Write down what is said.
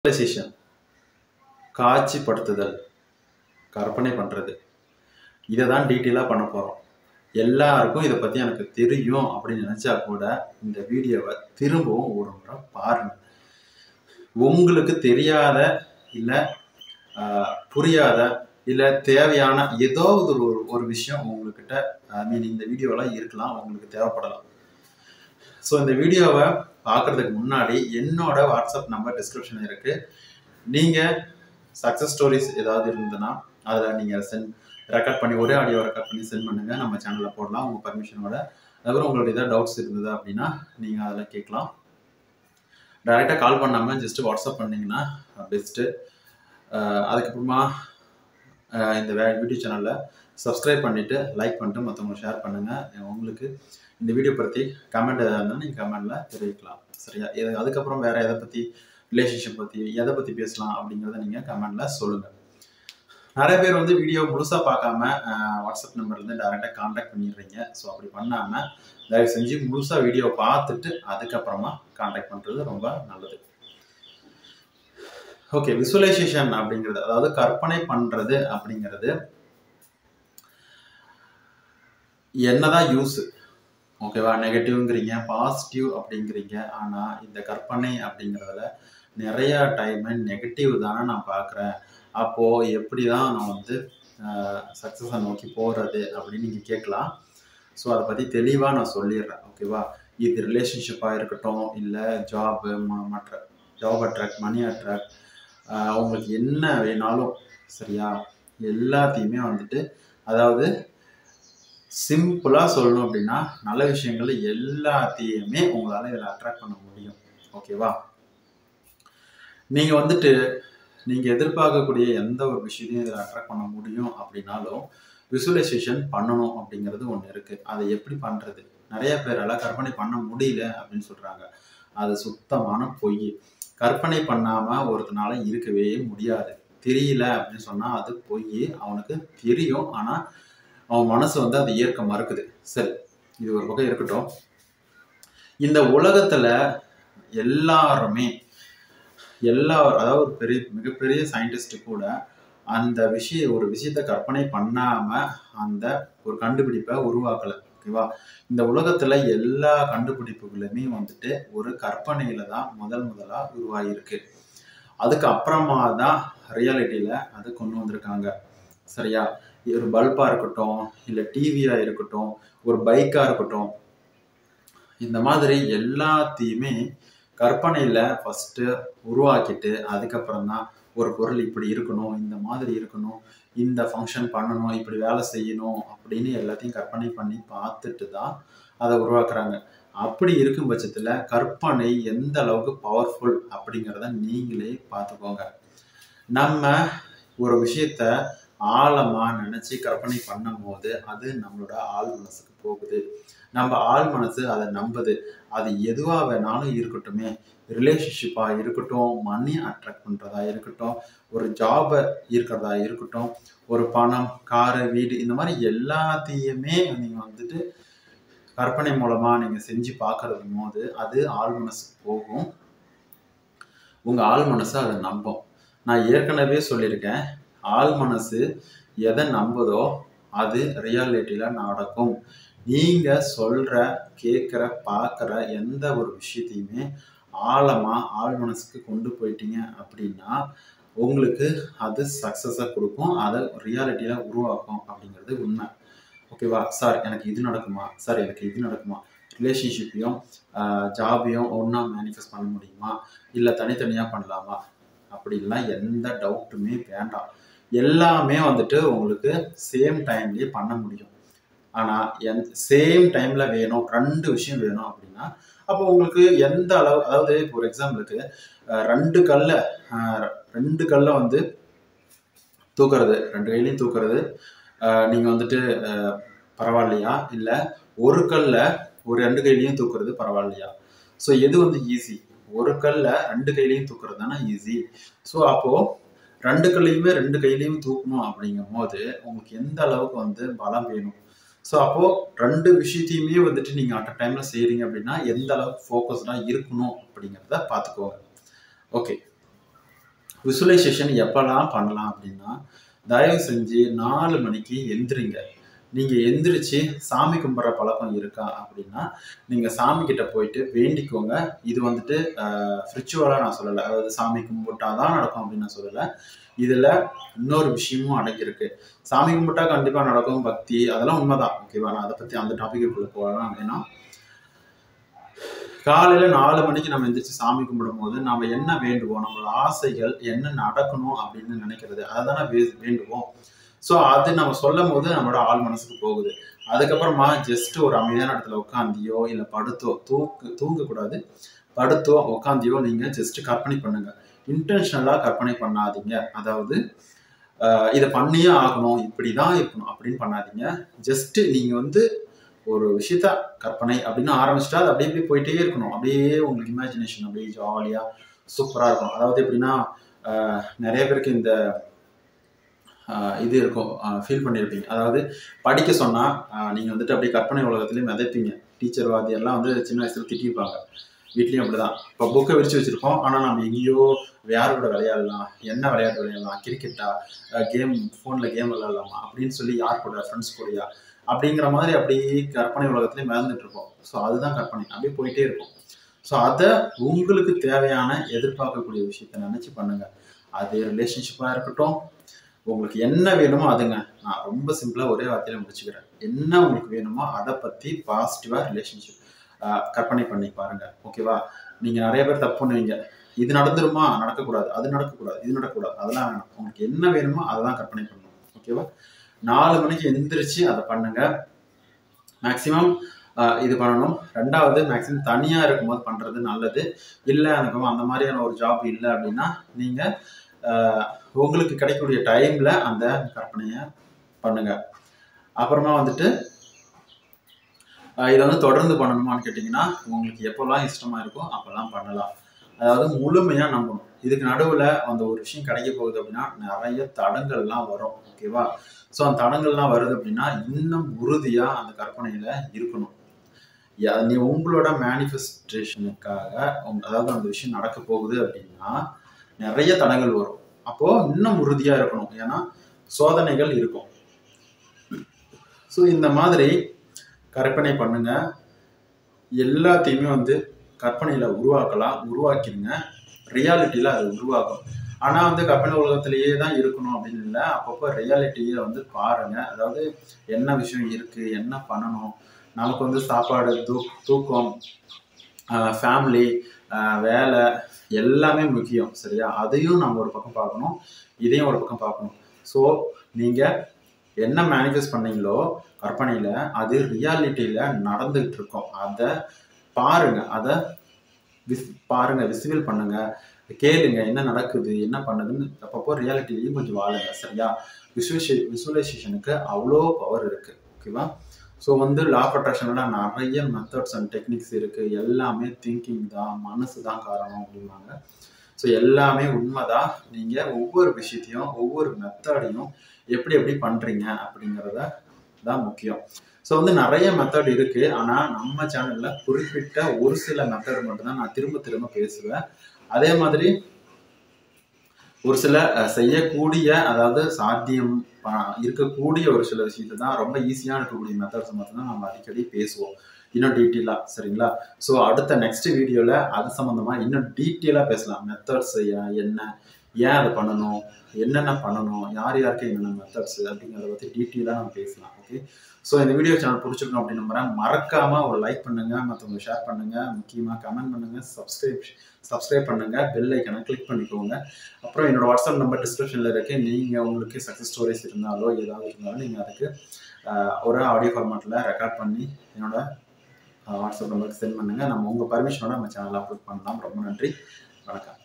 visualisation காட்சிப்படுத்துதல் கற்பனை பண்ணுறது இதை தான் டீட்டெயிலாக பண்ண போகிறோம் எல்லாருக்கும் இதை பற்றி எனக்கு தெரியும் அப்படின்னு நினச்சா கூட இந்த வீடியோவை திரும்பவும் ஒரு முறை பாருங்கள் உங்களுக்கு தெரியாத இல்லை புரியாத இல்லை தேவையான ஏதோ ஒரு ஒரு விஷயம் உங்கள்கிட்ட ஐ மீன் இந்த வீடியோவில் இருக்கலாம் உங்களுக்கு தேவைப்படலாம் ஸோ இந்த வீடியோவை பார்க்குறதுக்கு முன்னாடி என்னோட வாட்ஸ்அப் நம்பர் டிஸ்கிரிப்ஷன் இருக்குது நீங்கள் சக்ஸஸ் ஸ்டோரிஸ் ஏதாவது இருந்ததுன்னா அதில் நீங்கள் சென்ட் ரெக்கார்ட் பண்ணி ஒரே ஆடியோ ரெக்கார்ட் பண்ணி சென்ட் பண்ணுங்கள் நம்ம சேனலில் போடலாம் உங்கள் பர்மிஷனோட அதுக்கப்புறம் உங்களுக்கு ஏதாவது டவுட்ஸ் இருந்தது அப்படின்னா நீங்கள் அதில் கேட்கலாம் டைரெக்டாக கால் பண்ணாமல் ஜஸ்ட்டு வாட்ஸ்அப் பண்ணிங்கன்னா பெஸ்ட்டு அதுக்கப்புறமா அஹ் இந்த வே யூடியூப் சேனலில் சப்ஸ்கிரைப் பண்ணிவிட்டு லைக் பண்ணிட்டு மற்றவங்களுக்கு ஷேர் பண்ணுங்கள் உங்களுக்கு இந்த வீடியோ பற்றி கமெண்ட் எதாவது இருந்தாலும் நீங்கள் கமெண்டில் தெரிவிக்கலாம் சரியா இது அதுக்கப்புறம் வேறு எதை பற்றி ரிலேஷன்ஷிப் பற்றி எதை பற்றி பேசலாம் அப்படிங்கிறத நீங்கள் கமெண்டில் சொல்லுங்கள் நிறைய பேர் வந்து வீடியோ முழுசாக பார்க்காம அஹ், வாட்ஸ்அப் நம்பர்லேருந்து டேரெக்டாக காண்டாக்ட் பண்ணிடுறீங்க ஸோ அப்படி பண்ணாமல் தயவு செஞ்சு முழுசாக வீடியோ பார்த்துட்டு அதுக்கப்புறமா காண்டாக்ட் பண்ணுறது ரொம்ப நல்லது ஓகே விசுவலைசேஷன் அப்படிங்கிறது அதாவது கற்பனை பண்ணுறது அப்படிங்கிறது என்னதான் யூஸ் ஓகேவா நெகட்டிவ்ங்கிறீங்க பாசிட்டிவ் அப்படிங்கிறீங்க ஆனால் இந்த கற்பனை அப்படிங்கிறதுல நிறைய டைமு நெகட்டிவ் தானே நான் பார்க்குறேன் அப்போது எப்படி தான் நான் வந்து சக்ஸஸை நோக்கி போகிறது அப்படின்னு நீங்கள் கேட்கலாம் ஸோ அதை பற்றி தெளிவாக நான் சொல்லிடுறேன் ஓகேவா இது ரிலேஷன்ஷிப்பாக இருக்கட்டும் இல்லை ஜாபு மற்ற ஜாப் அட்ராக்ட் மணி அட்ராக்ட் உங்களுக்கு என்ன வேணாலும் சரியா எல்லாத்தையுமே வந்துட்டு அதாவது சிம்பிளாக சொல்லணும் அப்படின்னா நல்ல விஷயங்கள் எல்லாத்தையுமே உங்களால் இதில் அட்ராக்ட் பண்ண முடியும் ஓகேவா நீங்கள் வந்துட்டு நீங்கள் எதிர்பார்க்கக்கூடிய எந்த ஒரு விஷயத்தையும் இதில் அட்ராக்ட் பண்ண முடியும் அப்படின்னாலும் விசுவலைசேஷன் பண்ணணும் அப்படிங்கிறது ஒன்று இருக்குது அதை எப்படி பண்ணுறது நிறைய பேரால் கற்பனை பண்ண முடியல அப்படின்னு சொல்கிறாங்க அது சுத்தமான பொய் கற்பனை பண்ணாமல் ஒருத்தனால இருக்கவே முடியாது தெரியல அப்படின்னு சொன்னால் அது பொய் அவனுக்கு தெரியும் ஆனால் அவன் மனசு வந்து அதை ஏற்க மறுக்குது சரி இது ஒரு பக்கம் இருக்கட்டும் இந்த உலகத்துல எல்லாருமே எல்லா அதாவது ஒரு பெரிய மிகப்பெரிய சயின்டிஸ்ட் கூட அந்த விஷய ஒரு விஷயத்த கற்பனை பண்ணாம அந்த ஒரு கண்டுபிடிப்பை உருவாக்கல ஓகேவா இந்த உலகத்துல எல்லா கண்டுபிடிப்புகளுமே வந்துட்டு ஒரு கற்பனையில தான் முதல் முதலா உருவாகியிருக்கு அதுக்கு அப்புறமா தான் ரியாலிட்டியில அது கொண்டு வந்திருக்காங்க சரியா ஒரு பல்பாக இருக்கட்டும் இல்லை டிவியாக இருக்கட்டும் ஒரு பைக்காக இருக்கட்டும் இந்த மாதிரி எல்லாத்தையுமே கற்பனையில் ஃபஸ்ட்டு உருவாக்கிட்டு அதுக்கப்புறம் தான் ஒரு பொருள் இப்படி இருக்கணும் இந்த மாதிரி இருக்கணும் இந்த ஃபங்க்ஷன் பண்ணணும் இப்படி வேலை செய்யணும் அப்படின்னு எல்லாத்தையும் கற்பனை பண்ணி பார்த்துட்டு தான் அதை உருவாக்குறாங்க அப்படி இருக்கும் பட்சத்தில் கற்பனை எந்த அளவுக்கு பவர்ஃபுல் அப்படிங்கிறத நீங்களே பார்த்துக்கோங்க நம்ம ஒரு விஷயத்த ஆழமா நினைச்சு கற்பனை பண்ணும் போது அது நம்மளோட ஆள் மனசுக்கு போகுது நம்ம ஆள் மனசு அதை நம்புது அது எதுவா வேணாலும் இருக்கட்டுமே ரிலேஷன்ஷிப்பா இருக்கட்டும் மணி அட்ராக்ட் பண்றதா இருக்கட்டும் ஒரு ஜாபை இருக்கிறதா இருக்கட்டும் ஒரு பணம் காரு வீடு இந்த மாதிரி எல்லாத்தையுமே நீங்க வந்துட்டு கற்பனை மூலமா நீங்க செஞ்சு பார்க்கறது போது அது ஆள் மனசுக்கு போகும் உங்க ஆள் மனசு அதை நம்பும் நான் ஏற்கனவே சொல்லியிருக்கேன் ஆள் மனசு எதை நம்புதோ அது ரியாலிட்டியில் நடக்கும் நீங்கள் சொல்கிற கேட்குற பார்க்குற எந்த ஒரு விஷயத்தையுமே ஆழமாக ஆள் மனசுக்கு கொண்டு போயிட்டீங்க அப்படின்னா உங்களுக்கு அது சக்ஸஸை கொடுக்கும் அதை ரியாலிட்டியில் உருவாக்கும் அப்படிங்கிறது உண்மை ஓகேவா சார் எனக்கு இது நடக்குமா சார் எனக்கு இது நடக்குமா ரிலேஷன்ஷிப்பையும் ஜாபையும் ஒன்றா மேனிஃபெஸ்ட் பண்ண முடியுமா இல்லை தனித்தனியாக பண்ணலாமா அப்படிலாம் எந்த டவுட்டுமே வேண்டாம் எல்லாமே வந்துட்டு உங்களுக்கு சேம் டைம்லேயே பண்ண முடியும் ஆனால் என் சேம் டைமில் வேணும் ரெண்டு விஷயம் வேணும் அப்படின்னா அப்போ உங்களுக்கு எந்த அளவு அதாவது இப்போ ஒரு எக்ஸாம்பிளுக்கு அஹ், ரெண்டு கல்லை அஹ், ரெண்டு கல்லை வந்து தூக்குறது ரெண்டு கையிலையும் தூக்குறது நீங்கள் வந்துட்டு அஹ், பரவாயில்லையா இல்லை ஒரு கல்ல ஒரு ரெண்டு கையிலையும் தூக்குறது பரவாயில்லையா ஸோ எது வந்து ஈஸி ஒரு கல்ல ரெண்டு கையிலையும் தூக்குறது தானே ஈஸி ஸோ அப்போது ரெண்டு கல்லையுமே ரெண்டு கையிலையும் தூக்கணும் அப்படிங்கும் போது உங்களுக்கு எந்த அளவுக்கு வந்து பலம் வேணும் ஸோ அப்போது ரெண்டு விஷயத்தையுமே வந்துட்டு நீங்கள் அட் அ டைமில் செய்கிறீங்க அப்படின்னா எந்த அளவுக்கு ஃபோக்கஸ்டாக இருக்கணும் அப்படிங்கிறத பார்த்துக்கோங்க ஓகே விசுவலைசேஷன் எப்போல்லாம் பண்ணலாம் அப்படின்னா தயவு செஞ்சு நாலு மணிக்கு எந்திரிங்க நீங்கள் எந்திரிச்சு சாமி கும்பிட்ற பழக்கம் இருக்கா அப்படின்னா நீங்கள் சாமி கிட்ட போயிட்டு வேண்டிக்கோங்க இது வந்துட்டு ஃப்ரிச்சுவலாக நான் சொல்லலை அதாவது சாமி கும்பிட்டா தான் நடக்கும் அப்படின்னு நான் சொல்லலை இதில் இன்னொரு விஷயமும் அடங்கியிருக்கு சாமி கும்பிட்டா கண்டிப்பாக நடக்கும் பக்தி அதெல்லாம் உண்மைதான் ஓகேவா நான் அதை பற்றி அந்த டாபிக்குள்ளே போகலாம் ஏன்னா காலையில் நாலு மணிக்கு நம்ம எந்திரிச்சு சாமி கும்பிடும் போது நம்ம என்ன வேண்டுவோம் நம்மளோட ஆசைகள் என்ன நடக்கணும் அப்படின்னு நினைக்கிறது அதை தானே வே வேண்டுவோம் ஸோ அது நம்ம சொல்லும் போது நம்மளோட ஆள் மனசுக்கு போகுது அதுக்கப்புறமா ஜஸ்ட் ஒரு அமைதியான இடத்துல உட்காந்தியோ இல்லை படுத்தோ தூக்கு தூங்கக்கூடாது படுத்தோ உட்காந்தியோ நீங்கள் ஜஸ்ட் கற்பனை பண்ணுங்க இன்டென்ஷனலாக கற்பனை பண்ணாதீங்க அதாவது இதை பண்ணியே ஆகணும் இப்படி தான் இருக்கணும் அப்படின்னு பண்ணாதீங்க ஜஸ்ட் நீங்கள் வந்து ஒரு விஷயத்த கற்பனை அப்படின்னு ஆரம்பிச்சிட்டா அது அப்படியே அப்படியே போயிட்டே இருக்கணும் அப்படியே உங்களுக்கு இமேஜினேஷன் அப்படியே ஜாலியாக சூப்பராக இருக்கும் அதாவது எப்படின்னா நிறைய பேருக்கு இந்த இது இருக்கும் ஃபீல் பண்ணியிருப்பீங்க அதாவது படிக்க சொன்னால் நீங்கள் வந்துட்டு அப்படியே கற்பனை உலகத்துலேயும் மிதைப்பீங்க டீச்சர் வாதி எல்லாம் வந்து சின்ன வயசுல திட்டிருப்பாங்க வீட்லேயும் அப்படி தான் இப்போ புக்கை விரிச்சு வச்சுருக்கோம் ஆனால் நம்ம எங்கேயோ யாரோட விளையாடலாம் என்ன விளையாட்டு விளையாடலாம் கிரிக்கெட்டா கேம் ஃபோனில் கேம் விளையாடலாமா அப்படின்னு சொல்லி யார் கூட ஃப்ரெண்ட்ஸ் கூடயா அப்படிங்கிற மாதிரி அப்படியே கற்பனை உலகத்துலேயே மிதந்துட்டு இருக்கோம் ஸோ அதுதான் கற்பனை அப்படியே போயிட்டே இருக்கும் ஸோ அதை உங்களுக்கு தேவையான எதிர்பார்க்கக்கூடிய விஷயத்த நினச்சி பண்ணுங்க அது ரிலேஷன்ஷிப்பாக இருக்கட்டும் உங்களுக்கு என்ன வேணுமோ அதுங்க நான் ரொம்ப சிம்பிளாக ஒரே வார்த்தையில் முடிச்சுக்கிறேன் என்ன உங்களுக்கு வேணுமோ அதை பற்றி பாசிட்டிவாக ரிலேஷன்ஷிப் கற்பனை பண்ணி பாருங்க ஓகேவா நீங்கள் நிறைய பேர் தப்பு பண்ணுவீங்க இது நடந்துருமா நடக்கக்கூடாது அது நடக்கக்கூடாது இது நடக்கக்கூடாது அதெல்லாம் வேணாம் உங்களுக்கு என்ன வேணுமோ அதை தான் கற்பனை பண்ணணும் ஓகேவா நாலு மணிக்கு எந்திரிச்சு அதை பண்ணுங்க மேக்சிமம் இது பண்ணணும் ரெண்டாவது மேக்சிமம் தனியாக இருக்கும்போது பண்ணுறது நல்லது இல்லை எனக்கு அந்த மாதிரியான ஒரு ஜாப் இல்லை அப்படின்னா நீங்கள் உங்களுக்கு கிடைக்கக்கூடிய டைமில் அந்த கற்பனையை பண்ணுங்க அப்புறமா வந்துட்டு இதை வந்து தொடர்ந்து பண்ணணுமான்னு கேட்டிங்கன்னா உங்களுக்கு எப்போல்லாம் இஷ்டமாக இருக்கோ அப்போல்லாம் பண்ணலாம் அதாவது முழுமையாக நம்பணும் இதுக்கு நடுவில் அந்த ஒரு விஷயம் கிடைக்க போகுது அப்படின்னா நிறைய தடங்கள்லாம் வரும் ஓகேவா ஸோ அந்த தடங்கள்லாம் வருது அப்படின்னா இன்னும் உறுதியாக அந்த கற்பனையில் இருக்கணும் நீ உங்களோட மேனிஃபெஸ்டேஷனுக்காக அதாவது அந்த விஷயம் நடக்க போகுது அப்படின்னா நிறைய தடங்கள் வரும் அப்போது இன்னும் உறுதியாக இருக்கணும் ஏன்னா சோதனைகள் இருக்கும் ஸோ இந்த மாதிரி கற்பனை பண்ணுங்க எல்லாத்தையுமே வந்து கற்பனையில் உருவாக்கலாம் உருவாக்கிடுங்க ரியாலிட்டியில் அது உருவாகும் ஆனால் வந்து கற்பனை உலகத்திலேயே தான் இருக்கணும் அப்படின்னு இல்லை அப்பப்போ ரியாலிட்டியை வந்து பாருங்க அதாவது என்ன விஷயம் இருக்குது என்ன பண்ணணும் நமக்கு வந்து சாப்பாடு தூ தூக்கம் ஃபேமிலி வேலை எல்லாமே முக்கியம் சரியா அதையும் நம்ம ஒரு பக்கம் பார்க்கணும் இதையும் ஒரு பக்கம் பார்க்கணும் ஸோ நீங்கள் என்ன மேனிஃபெஸ்ட் பண்ணீங்களோ கற்பனையில் அது ரியாலிட்டியில் நடந்துகிட்டு இருக்கோம் அதை பாருங்க அதை விஸ் பாருங்க விசிபிள் பண்ணுங்க கேளுங்க என்ன நடக்குது என்ன பண்ணுதுன்னு அப்பப்போ ரியாலிட்டிலையும் கொஞ்சம் வாழுங்க சரியா விசுவலைசே விசுவலைசேஷனுக்கு அவ்வளோ பவர் இருக்கு ஓகேவா ஸோ வந்து லா ஆஃப் அட்ராக்ஷனோட நிறைய மெத்தட்ஸ் அண்ட் டெக்னிக்ஸ் இருக்குது எல்லாமே திங்கிங் தான் மனசு தான் காரணம் அப்படிம்பாங்க ஸோ எல்லாமே உண்மைதான் நீங்கள் ஒவ்வொரு விஷயத்தையும் ஒவ்வொரு மெத்தடையும் எப்படி எப்படி பண்ணுறீங்க அப்படிங்கிறத தான் முக்கியம் ஸோ வந்து நிறைய மெத்தட் இருக்குது ஆனால் நம்ம சேனலில் குறிப்பிட்ட ஒரு சில மெத்தட் மட்டும்தான் நான் திரும்ப திரும்ப பேசுவேன் அதே மாதிரி ஒரு சில செய்யக்கூடிய அதாவது சாத்தியம் இருக்கக்கூடிய ஒரு சில விஷயத்தை தான் ரொம்ப ஈஸியாக இருக்கக்கூடிய மெத்தட்ஸ் மட்டும்தான் நம்ம அடிக்கடி பேசுவோம் இன்னும் டீட்டெயிலாக சரிங்களா ஸோ அடுத்த நெக்ஸ்ட் வீடியோவில் அது சம்மந்தமாக இன்னும் டீட்டெயிலாக பேசலாம் மெத்தட்ஸ் என்ன ஏன் அதை பண்ணணும் என்னென்ன பண்ணணும் யார் யாருக்கு என்னென்ன மெத்தட்ஸ் அப்படிங்கிறத பற்றி டீட்டெயிலாக நம்ம பேசலாம் ஓகே ஸோ இந்த வீடியோ சேனல் பிடிச்சிருக்கோம் அப்படின்னு நம்புறேன் மறக்காமல் ஒரு லைக் பண்ணுங்கள் மற்றவங்க ஷேர் பண்ணுங்கள் முக்கியமாக கமெண்ட் பண்ணுங்கள் சப்ஸ்கிரைப் சப்ஸ்கிரைப் பண்ணுங்கள் பெல் ஐக்கனை கிளிக் பண்ணிக்கோங்க அப்புறம் என்னோட வாட்ஸ்அப் நம்பர் டிஸ்கிரிப்ஷனில் இருக்குது நீங்கள் உங்களுக்கு சக்ஸஸ் ஸ்டோரிஸ் இருந்தாலோ ஏதாவது இருந்தாலும் நீங்கள் அதுக்கு ஒரு ஆடியோ ஃபார்மேட்டில் ரெக்கார்ட் பண்ணி என்னோட வாட்ஸ்அப் நம்பருக்கு சென்ட் பண்ணுங்கள் நம்ம உங்கள் பர்மிஷனோட நம்ம சேனல் அப்லோட் பண்ணலாம் ரொம்ப நன்றி வணக்கம்